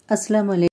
അസ്സാം വലൈക്കും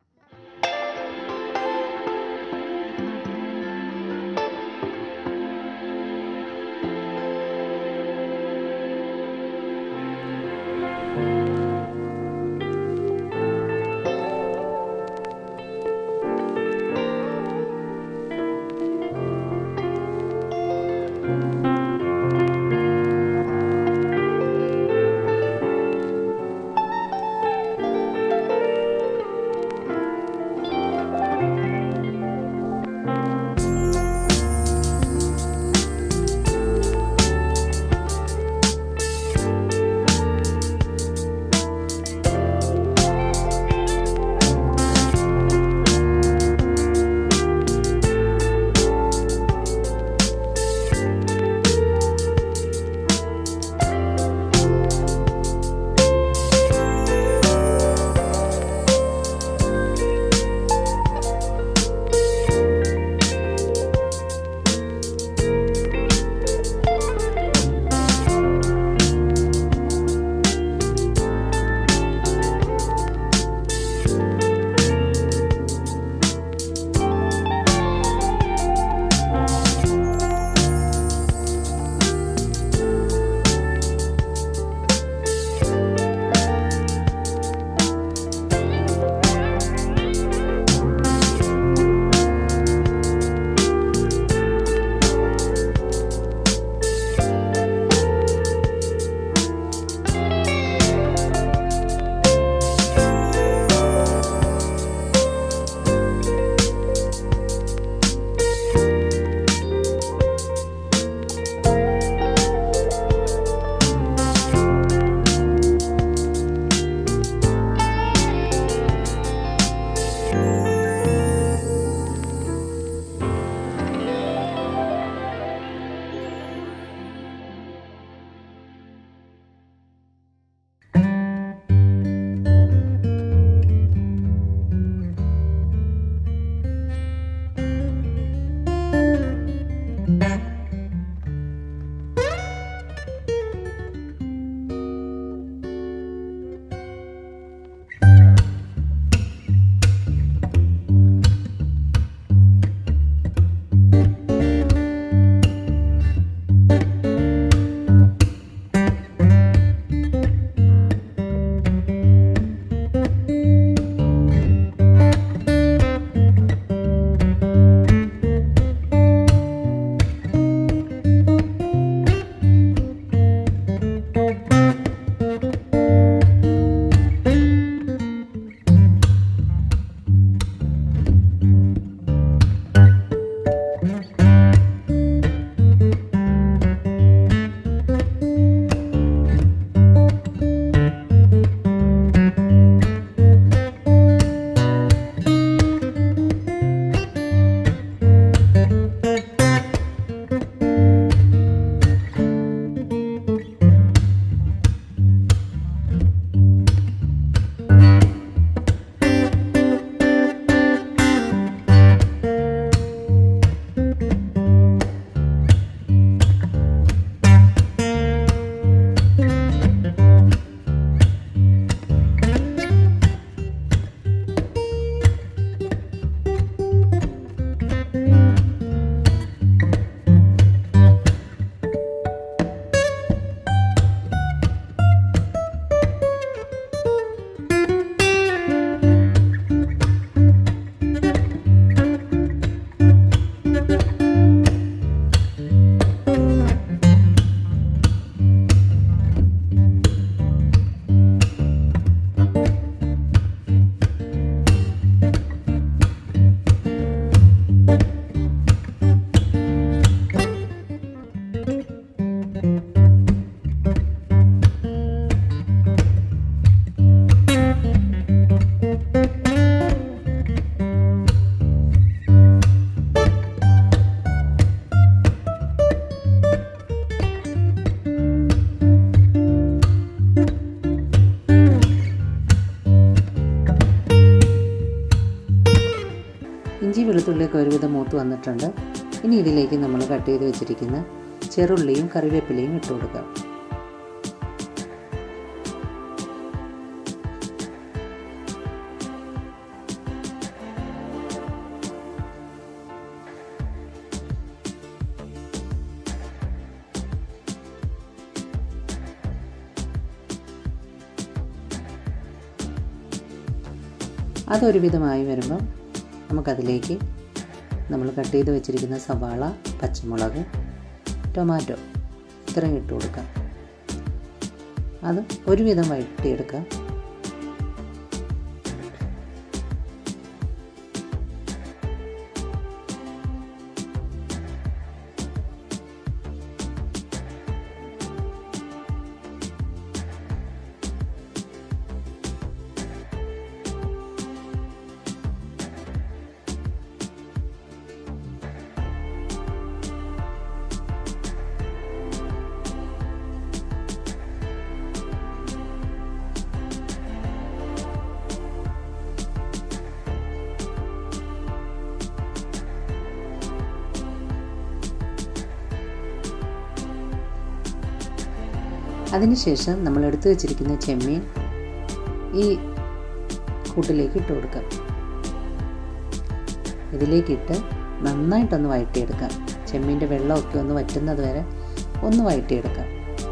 ഇഞ്ചി വെളുത്തുള്ളിയൊക്കെ ഒരുവിധം മൂത്ത് വന്നിട്ടുണ്ട് ഇനി ഇതിലേക്ക് നമ്മൾ കട്ട് ചെയ്ത് വെച്ചിരിക്കുന്ന ചെറുള്ളിയും കറിവേപ്പിലയും ഇട്ട് കൊടുക്കാം അതൊരു വിധമായി വരുമ്പം നമുക്കതിലേക്ക് നമ്മൾ കട്ട് ചെയ്ത് വെച്ചിരിക്കുന്ന സവാള പച്ചമുളക് ടൊമാറ്റോ ഇത്രയും ഇട്ട് കൊടുക്കാം അത് ഒരുവിധം വഴറ്റിയെടുക്കാം അതിനുശേഷം നമ്മൾ എടുത്തു വെച്ചിരിക്കുന്ന ചെമ്മീൻ ഈ കൂട്ടിലേക്ക് ഇട്ട് കൊടുക്കാം ഇതിലേക്കിട്ട് നന്നായിട്ടൊന്ന് വഴറ്റിയെടുക്കാം ചെമ്മീൻ്റെ വെള്ളമൊക്കെ ഒന്ന് വറ്റുന്നത് വരെ ഒന്ന് വഴറ്റിയെടുക്കാം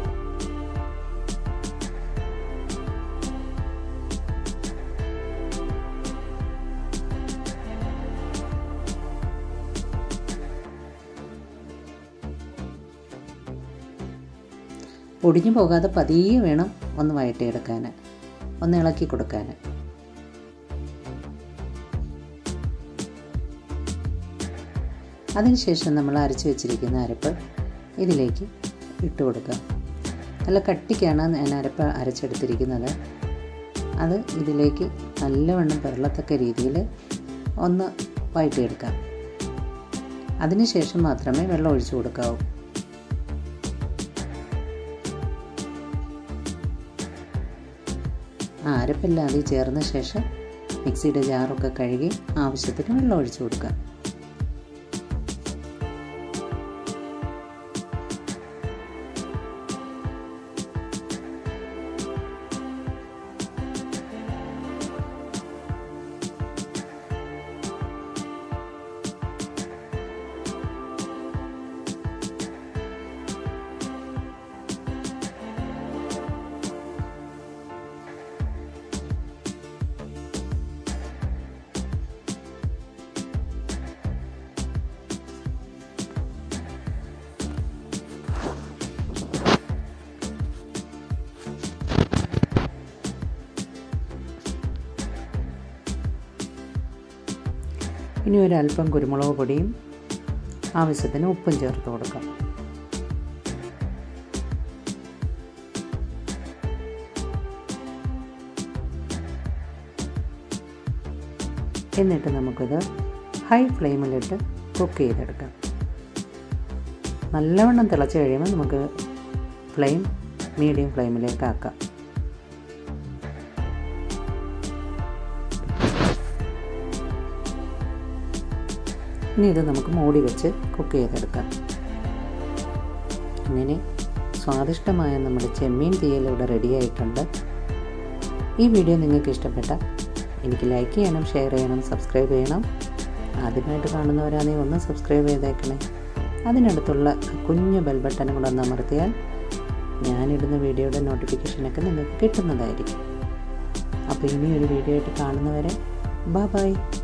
പൊടിഞ്ഞു പോകാതെ പതിയെ വേണം ഒന്ന് വഴറ്റിയെടുക്കാൻ ഒന്ന് ഇളക്കി കൊടുക്കാൻ അതിനുശേഷം നമ്മൾ അരച്ച് വെച്ചിരിക്കുന്ന അരപ്പ് ഇതിലേക്ക് ഇട്ട് കൊടുക്കുക നല്ല കട്ടിക്കാണ് ഞാൻ അരപ്പ് അരച്ചെടുത്തിരിക്കുന്നത് അത് ഇതിലേക്ക് നല്ലവണ്ണം പിറളത്തക്ക രീതിയിൽ ഒന്ന് വഴറ്റിയെടുക്കാം അതിനുശേഷം മാത്രമേ വെള്ളം ഒഴിച്ചു കൊടുക്കാവൂ ആ അരപ്പെല്ലാം അതിൽ ചേർന്ന ശേഷം മിക്സിയുടെ ജാറൊക്കെ കഴുകി ആവശ്യത്തിന് വെള്ളം ഒഴിച്ചു കൊടുക്കുക ഇനി ഒരല്പം കുരുമുളക് പൊടിയും ആവശ്യത്തിന് ഉപ്പും ചേർത്ത് കൊടുക്കാം എന്നിട്ട് നമുക്കിത് ഹൈ ഫ്ലെയിമിലിട്ട് കുക്ക് ചെയ്തെടുക്കാം നല്ലവണ്ണം തിളച്ച് കഴിയുമ്പോൾ നമുക്ക് ഫ്ലെയിം മീഡിയം ഫ്ലെയിമിലേക്ക് ആക്കാം ഇനി ഇത് നമുക്ക് മൂടി വെച്ച് കുക്ക് ചെയ്തെടുക്കാം അങ്ങനെ സ്വാദിഷ്ടമായ നമ്മുടെ ചെമ്മീൻ തീയൽ ഇവിടെ റെഡി ആയിട്ടുണ്ട് ഈ വീഡിയോ നിങ്ങൾക്ക് ഇഷ്ടപ്പെട്ട എനിക്ക് ലൈക്ക് ചെയ്യണം ഷെയർ ചെയ്യണം സബ്സ്ക്രൈബ് ചെയ്യണം ആദ്യമായിട്ട് കാണുന്നവരാണെങ്കിൽ ഒന്ന് സബ്സ്ക്രൈബ് ചെയ്തേക്കണേ അതിനടുത്തുള്ള കുഞ്ഞു ബെൽ ബട്ടനും കൂടെ ഒന്ന് അമർത്തിയാൽ ഞാനിടുന്ന വീഡിയോയുടെ നോട്ടിഫിക്കേഷനൊക്കെ നിങ്ങൾക്ക് കിട്ടുന്നതായിരിക്കും അപ്പോൾ ഇനി ഒരു വീഡിയോ ആയിട്ട് കാണുന്നവരെ ബൈ ബൈ